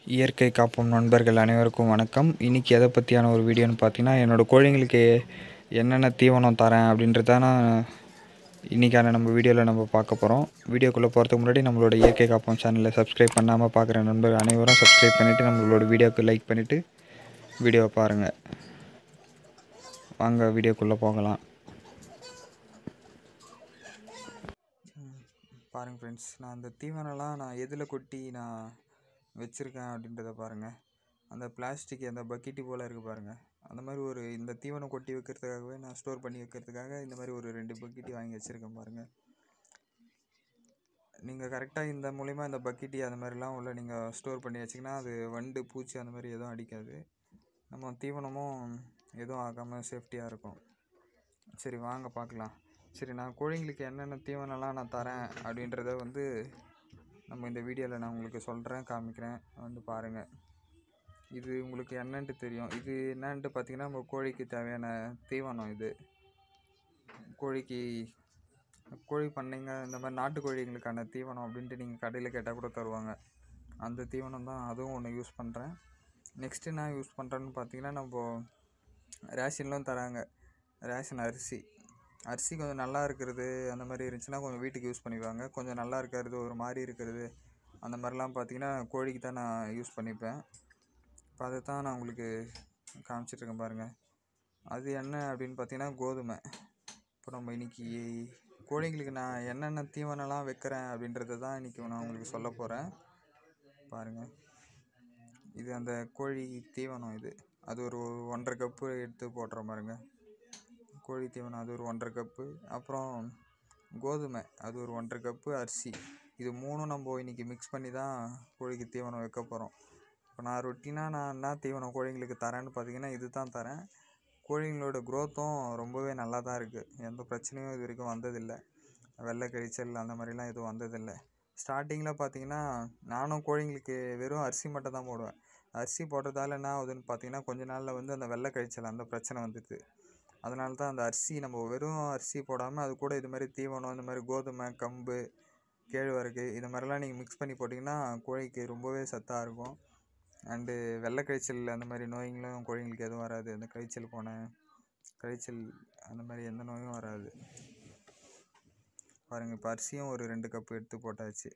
இயற்கை காப்போம் நண்பர்கள் அனைவருக்கும் வணக்கம் இன்றைக்கி எதை பற்றியான ஒரு வீடியோன்னு பார்த்தீங்கன்னா என்னோடய கோழிங்களுக்கு என்னென்ன தீவனம் தரேன் அப்படின்றதான இன்றைக்கான நம்ம வீடியோவில் நம்ம பார்க்க போகிறோம் வீடியோக்குள்ளே போகிறதுக்கு முன்னாடி நம்மளோட இயற்கை காப்போம் சேனலை சப்ஸ்கிரைப் பண்ணாமல் பார்க்குற நண்பர்கள் அனைவரும் சப்ஸ்கிரைப் பண்ணிவிட்டு நம்மளோட வீடியோக்கு லைக் பண்ணிவிட்டு வீடியோவை பாருங்கள் வாங்க வீடியோக்குள்ளே போகலாம் பாருங்கள் ஃப்ரெண்ட்ஸ் நான் அந்த தீவனம்லாம் நான் எதில் கொட்டி நான் வச்சுருக்கேன் அப்படின்றத பாருங்கள் அந்த பிளாஸ்டிக் அந்த பக்கெட்டு போல் இருக்குது பாருங்கள் அந்த மாதிரி ஒரு இந்த தீவனம் கொட்டி வைக்கிறதுக்காகவே நான் ஸ்டோர் பண்ணி வைக்கிறதுக்காக இந்த மாதிரி ஒரு ரெண்டு பக்கெட்டி வாங்கி வச்சுருக்கேன் பாருங்கள் நீங்கள் கரெக்டாக இந்த மூலிமா இந்த பக்கெட்டி அந்த மாதிரிலாம் உள்ள நீங்கள் ஸ்டோர் பண்ணி வச்சிங்கன்னா அது வண்டு பூச்சி அந்த மாதிரி எதுவும் அடிக்காது நம்ம தீவனமும் எதுவும் ஆகாமல் சேஃப்டியாக இருக்கும் சரி வாங்க பார்க்கலாம் சரி நான் கோழிங்களுக்கு என்னென்ன தீவனம்லாம் நான் தரேன் அப்படின்றத வந்து நம்ம இந்த வீடியோவில் நான் உங்களுக்கு சொல்கிறேன் காமிக்கிறேன் வந்து பாருங்கள் இது உங்களுக்கு என்னன்ட்டு தெரியும் இது என்னன்ட்டு பார்த்தீங்கன்னா நம்ம கோழிக்கு தேவையான தீவனம் இது கோழிக்கு கோழி பண்ணைங்க இந்த மாதிரி நாட்டுக்கோழிங்களுக்கான தீவனம் அப்படின்ட்டு நீங்கள் கடையில் கேட்டால் கூட தருவாங்க அந்த தீவனம் தான் அதுவும் ஒன்று யூஸ் பண்ணுறேன் நெக்ஸ்ட்டு நான் யூஸ் பண்ணுறேன்னு பார்த்தீங்கன்னா நம்ம ரேஷன்லாம் தராங்க ரேஷன் அரிசி அரிசி கொஞ்சம் நல்லா இருக்கிறது அந்த மாதிரி இருந்துச்சுன்னா கொஞ்சம் வீட்டுக்கு யூஸ் பண்ணிக்குவாங்க கொஞ்சம் நல்லா இருக்கிறது ஒரு மாதிரி இருக்கிறது அந்த மாதிரிலாம் பார்த்தீங்கன்னா கோழிக்கு தான் நான் யூஸ் பண்ணிப்பேன் இப்போ அதை தான் நான் உங்களுக்கு காமிச்சிட்ருக்கேன் பாருங்கள் அது என்ன அப்படின்னு பார்த்தீங்கன்னா கோதுமை இப்போ நம்ம இன்றைக்கி கோழிங்களுக்கு நான் என்னென்ன தீவனம்லாம் வைக்கிறேன் அப்படின்றத தான் இன்றைக்கி நான் உங்களுக்கு சொல்ல போகிறேன் பாருங்கள் இது அந்த கோழி தீவனம் இது அது ஒரு ஒன்றரை கப்பு எடுத்து போடுற பாருங்க கோழி தீவனம் அது ஒரு ஒன்றரை கப்பு அப்புறம் கோதுமை அது ஒரு ஒன்றரை கப்பு அரிசி இது மூணும் நம்ம இன்றைக்கி மிக்ஸ் பண்ணி தான் கோழிக்கு தீவனம் வைக்க போகிறோம் இப்போ நான் ரொட்டீனாக நான் என்ன தீவனம் கோழிங்களுக்கு தரேன்னு பார்த்தீங்கன்னா இது தான் தரேன் கோழிங்களோட க்ரோத்தும் ரொம்பவே நல்லா தான் இருக்குது எந்த பிரச்சனையும் இது வரைக்கும் வந்ததில்லை வெள்ளை கழிச்சல் அந்த மாதிரிலாம் எதுவும் வந்ததில்லை ஸ்டார்டிங்கில் பார்த்தீங்கன்னா நானும் கோழிங்களுக்கு வெறும் அரிசி மட்டும் தான் போடுவேன் அரிசி போடுறதால என்ன ஆகுதுன்னு பார்த்தீங்கன்னா கொஞ்ச நாளில் வந்து அந்த வெள்ளை கழிச்சல் அந்த பிரச்சனை வந்துடுது அதனால தான் அந்த அரிசி நம்ம வெறும் அரிசி போடாமல் அது கூட இது மாதிரி தீவனம் இந்த மாதிரி கோதுமை கம்பு கேழ்வரகு இது மாதிரிலாம் நீங்கள் மிக்ஸ் பண்ணி போட்டிங்கன்னா கோழிக்கு ரொம்பவே சத்தாக இருக்கும் அண்டு வெள்ளை கழிச்சல் அந்த மாதிரி நோய்களும் கோழிங்களுக்கு எதுவும் வராது அந்த கழிச்சல் போன கழிச்சல் அந்த மாதிரி எந்த நோயும் வராது பாருங்கள் இப்போ அரிசியும் ஒரு ரெண்டு கப்பு எடுத்து போட்டாச்சு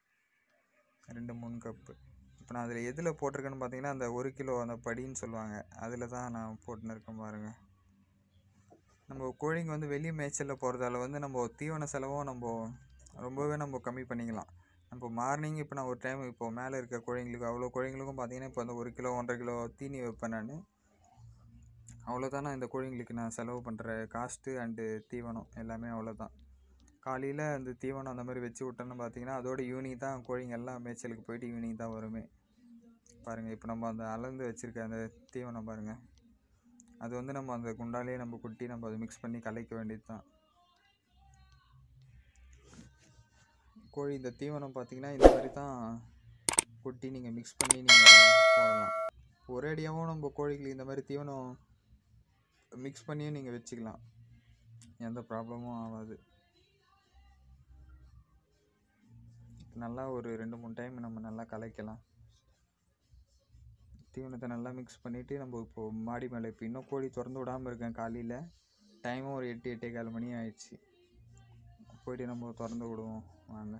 ரெண்டு மூணு கப்பு இப்போ நான் அதில் எதில் போட்டிருக்கேன்னு பார்த்தீங்கன்னா அந்த ஒரு கிலோ அந்த படின்னு சொல்லுவாங்க அதில் தான் நான் போட்டுன்னு இருக்கேன் பாருங்கள் நம்ம கோழிங்க வந்து வெளியே மேய்ச்சலில் போகிறதால வந்து நம்ம தீவன செலவும் நம்ம ரொம்பவே நம்ம கம்மி பண்ணிக்கலாம் நம்ம மார்னிங் இப்போ நான் ஒரு டைம் இப்போ மேலே இருக்க கோழிங்களுக்கு அவ்வளோ கோழிங்களுக்கும் பார்த்தீங்கன்னா இப்போ அந்த ஒரு கிலோ ஒன்றரை கிலோ தீனி வைப்பேன் நான் அவ்வளோதான் நான் இந்த கோழிங்களுக்கு நான் செலவு பண்ணுற காஸ்ட்டு அண்டு தீவனம் எல்லாமே அவ்வளோதான் காலையில் அந்த தீவனம் அந்த மாதிரி வச்சு விட்டோன்னு பார்த்தீங்கன்னா அதோட ஈவினிங் தான் கோழிங்க எல்லாம் மேய்ச்சலுக்கு போயிட்டு ஈவினிங் தான் வருமே பாருங்கள் இப்போ நம்ம அந்த அளந்து வச்சுருக்க அந்த தீவனம் பாருங்கள் அது வந்து நம்ம அந்த குண்டாலே நம்ம குட்டி நம்ம அதை மிக்ஸ் பண்ணி கலைக்க வேண்டியது தான் கோழி இந்த தீவனம் பார்த்தீங்கன்னா இந்த மாதிரி தான் கொட்டி நீங்கள் மிக்ஸ் பண்ணி நீங்கள் போடலாம் ஒரேடியாகவும் நம்ம கோழிகளுக்கு இந்த மாதிரி தீவனம் மிக்ஸ் பண்ணியும் நீங்கள் வச்சுக்கலாம் எந்த ப்ராப்ளமும் ஆகாது நல்லா ஒரு ரெண்டு மூணு டைம் நம்ம நல்லா கலைக்கலாம் தீவனத்தை நல்லா மிக்ஸ் பண்ணிவிட்டு நம்ம இப்போது மாடி மேலே இப்போ இன்னும் கோழி திறந்து விடாமல் இருக்கேன் காலையில் டைமும் ஒரு எட்டு எட்டே கால் மணி ஆயிடுச்சு போயிட்டு நம்ம திறந்து விடுவோம் வாங்க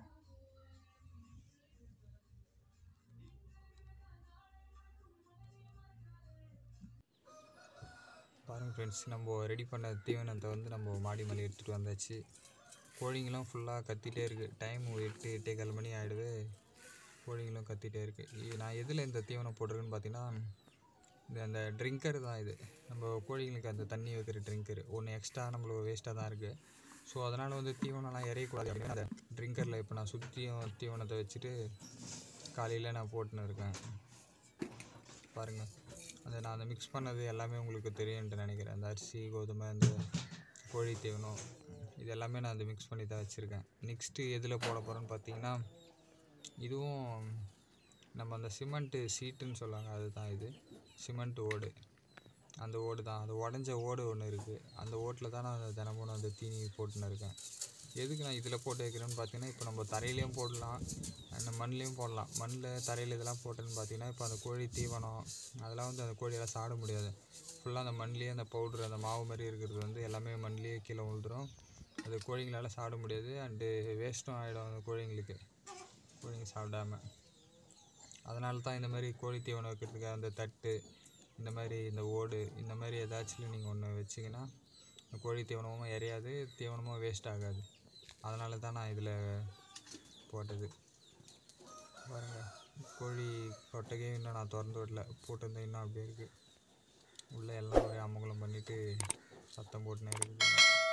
பாருங்கள் ஃப்ரெண்ட்ஸ் நம்ம ரெடி பண்ண தீவனத்தை வந்து நம்ம மாடி மேலே எடுத்துகிட்டு வந்தாச்சு கோழிங்களும் ஃபுல்லாக கத்திட்டே இருக்குது டைம் எட்டு எட்டே கால் மணி ஆகிடுது கோழிங்களும் கத்திட்டே இருக்குது நான் எதில் இந்த தீவனம் போட்டிருக்கேன்னு பார்த்தீங்கன்னா இந்த அந்த ட்ரிங்கர் தான் இது நம்ம கோழிங்களுக்கு அந்த தண்ணி வைக்கிற ட்ரிங்கர் ஒன்று எக்ஸ்ட்ரா நம்மளுக்கு வேஸ்ட்டாக தான் இருக்குது ஸோ அதனால் வந்து தீவனம்லாம் இறையக்கூடாது அப்படின்னு அந்த ட்ரிங்கரில் இப்போ நான் சுற்றியும் தீவனத்தை வச்சுட்டு காலையில் நான் போட்டுன்னு இருக்கேன் பாருங்கள் அந்த நான் அந்த மிக்ஸ் பண்ணது எல்லாமே உங்களுக்கு தெரியும்ன்ட்டு நினைக்கிறேன் அந்த அரிசி கோதுமை அந்த கோழி தீவனம் இது எல்லாமே நான் அந்த மிக்ஸ் பண்ணி தான் வச்சுருக்கேன் நெக்ஸ்ட்டு எதில் போட போகிறேன்னு பார்த்தீங்கன்னா இதுவும் நம்ம அந்த சிமெண்ட்டு சீட்டுன்னு சொல்லுவாங்க அதுதான் இது சிமெண்ட் ஓடு அந்த ஓடு தான் அந்த உடஞ்ச ஓடு ஒன்று இருக்குது அந்த ஓட்டில் தான் நான் தினமும் அந்த தீனி போட்டுன்னு இருக்கேன் எதுக்கு நான் இதில் போட்டு வைக்கிறேன்னு பார்த்தீங்கன்னா இப்போ நம்ம தரையிலையும் போடலாம் அந்த மண்லேயும் போடலாம் மண்ணில் தரையில் இதெல்லாம் போட்டேன்னு பார்த்தீங்கன்னா இப்போ அந்த கோழி தீவனம் அதெல்லாம் வந்து அந்த கோழியெல்லாம் சாப்பிட முடியாது ஃபுல்லாக அந்த மண்லேயே அந்த பவுட்ரு அந்த மாவு மாதிரி இருக்கிறது வந்து எல்லாமே மண்லேயே கீழே விழுந்துரும் அது கோழிங்களால் சாப்பிட முடியாது அண்டு வேஸ்ட்டும் ஆகிடும் அந்த கோழிங்களுக்கு கோழிங்க சாப்பிடாம அதனால தான் இந்த மாதிரி கோழி தீவனம் வைக்கிறதுக்கு அந்த தட்டு இந்த மாதிரி இந்த ஓடு இந்த மாதிரி ஏதாச்சும் நீங்கள் ஒன்று வச்சிங்கன்னா இந்த கோழி தீவனமும் எரியாது தீவனமும் வேஸ்ட் ஆகாது அதனால தான் நான் இதில் போட்டது பாருங்க கோழி கொட்டகையும் இன்னும் நான் திறந்து விடல போட்டிருந்தேன் இன்னும் அப்படியே இருக்குது உள்ளே எல்லாம் ஒரே அமங்கலம் பண்ணிவிட்டு சத்தம் போட்டுனே இருக்குது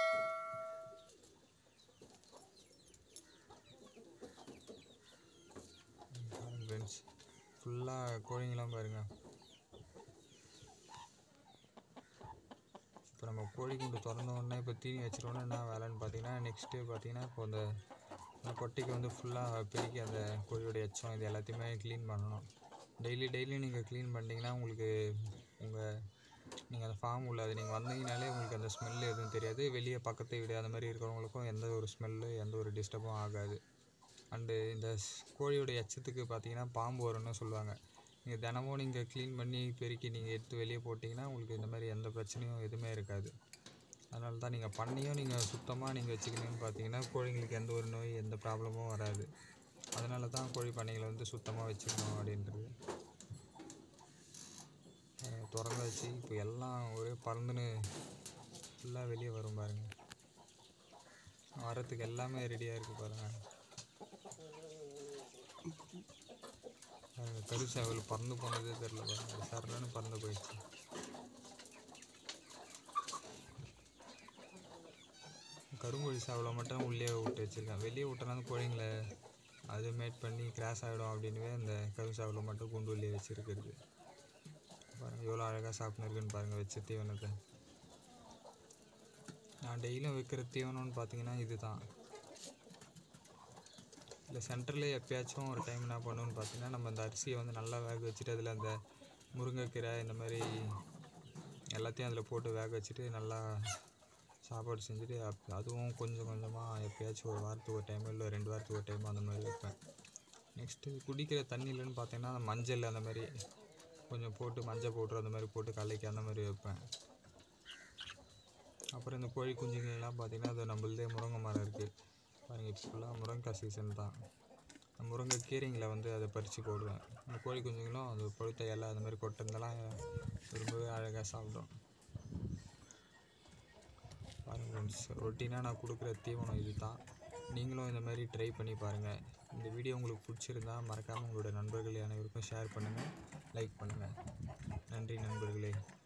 பாருங்க ஃப்ரெண்ட்ஸ் ஃபுல்லாக கோழிங்கெல்லாம் பாருங்க இப்போ நம்ம கோழி குண்டு திறந்த உடனே இப்போ தீனி வச்சிட்டோன்னா என்ன வேலைன்னு பார்த்தீங்கன்னா நெக்ஸ்ட்டு பார்த்தீங்கன்னா இப்போ அந்த அந்த கொட்டைக்கு வந்து ஃபுல்லாக பெருக்கி அந்த கோழியோட எச்சம் இது எல்லாத்தையுமே க்ளீன் பண்ணணும் டெய்லி டெய்லி நீங்கள் க்ளீன் பண்ணிட்டீங்கன்னா உங்களுக்கு உங்கள் நீங்கள் அந்த ஃபார்ம் உள்ள அது நீங்கள் வந்தீங்கனாலே உங்களுக்கு அந்த ஸ்மெல் எதுவும் தெரியாது வெளியே பக்கத்து வீடு அந்த மாதிரி இருக்கிறவங்களுக்கும் எந்த ஒரு ஸ்மெல்லு எந்த ஒரு டிஸ்டர்பும் ஆகாது அண்டு இந்த ஸ்- கோழியோட எச்சத்துக்கு பார்த்தீங்கன்னா பாம்பு வரும்னு சொல்லுவாங்க நீங்கள் தினமும் நீங்கள் க்ளீன் பண்ணி பெருக்கி நீங்கள் எடுத்து வெளியே போட்டிங்கன்னா உங்களுக்கு இந்த மாதிரி எந்த பிரச்சனையும் எதுவுமே இருக்காது அதனால தான் நீங்கள் பண்ணையும் நீங்கள் சுத்தமாக நீங்கள் வச்சுக்கணும்னு பார்த்தீங்கன்னா கோழிங்களுக்கு எந்த ஒரு நோய் எந்த ப்ராப்ளமும் வராது அதனால தான் கோழி பண்ணைகளை வந்து சுத்தமாக வச்சுக்கணும் அப்படின்றது அஹ் திறந்து வச்சு இப்போ எல்லாம் ஒரே பறந்துன்னு ஃபுல்லாக வெளியே வரும் பாருங்க வரத்துக்கு எல்லாமே ரெடியாக இருக்குது பாருங்கள் பாருங்க கரு சேவல் பறந்து போனதே தெரில பாருங்க சரலன்னு பறந்து போயிடுச்சு கருங்கோழி சேவலை மட்டும் உள்ளே விட்டு வச்சுருக்கேன் வெளியே விட்டோன்னா அந்த கோழிங்களை அது மேட் பண்ணி கிராஸ் ஆகிடும் அப்படின்னுவே அந்த கரு சேவலை மட்டும் குண்டு உள்ளே வச்சுருக்கிறது பாருங்கள் எவ்வளோ அழகாக சாப்பிட்னு இருக்குன்னு பாருங்கள் வச்ச தீவனத்தை நான் டெய்லியும் வைக்கிற தீவனம்னு பார்த்தீங்கன்னா இதுதான் இல்லை சென்டரில் எப்பயாச்சும் ஒரு டைம் என்ன பண்ணுவோன்னு பார்த்தீங்கன்னா நம்ம அந்த அரிசியை வந்து நல்லா வேக வச்சுட்டு அதில் அந்த முருங்கைக்கீரை இந்த மாதிரி எல்லாத்தையும் அதில் போட்டு வேக வச்சுட்டு நல்லா சாப்பாடு செஞ்சுட்டு அப் அதுவும் கொஞ்சம் கொஞ்சமாக எப்பயாச்சும் ஒரு வாரத்துக்கு ஒரு டைம் இல்லை ரெண்டு வாரத்துக்கு ஒரு டைம் அந்த மாதிரி வைப்பேன் நெக்ஸ்ட்டு குடிக்கிற தண்ணியிலன்னு பார்த்தீங்கன்னா மஞ்சள் அந்த மாதிரி கொஞ்சம் போட்டு மஞ்சள் பவுட்ரு அந்த மாதிரி போட்டு கலக்கி அந்த மாதிரி வைப்பேன் அப்புறம் இந்த கோழி குஞ்சுங்கள்லாம் பார்த்தீங்கன்னா அது நம்மளதே முருங்கை மரம் இருக்குது பாருங்கள் இப்போ ஃபுல்லாக முருங்கைக்காய் சீசன் தான் அந்த முருங்கை கீரைங்களை வந்து அதை பறித்து போடுவேன் இந்த கோழி குஞ்சுங்களும் அது பழுத்த இலை அந்த மாதிரி கொட்டிருந்தெல்லாம் ரொம்பவே அழகாக சாப்பிடும் பாருங்கள் ஃப்ரெண்ட்ஸ் ரொட்டீனாக நான் கொடுக்குற தீவனம் இது தான் நீங்களும் இந்த மாதிரி ட்ரை பண்ணி பாருங்கள் இந்த வீடியோ உங்களுக்கு பிடிச்சிருந்தா மறக்காமல் உங்களோட நண்பர்கள் அனைவருக்கும் ஷேர் பண்ணுங்கள் லைக் பண்ணுங்கள் நன்றி நண்பர்களே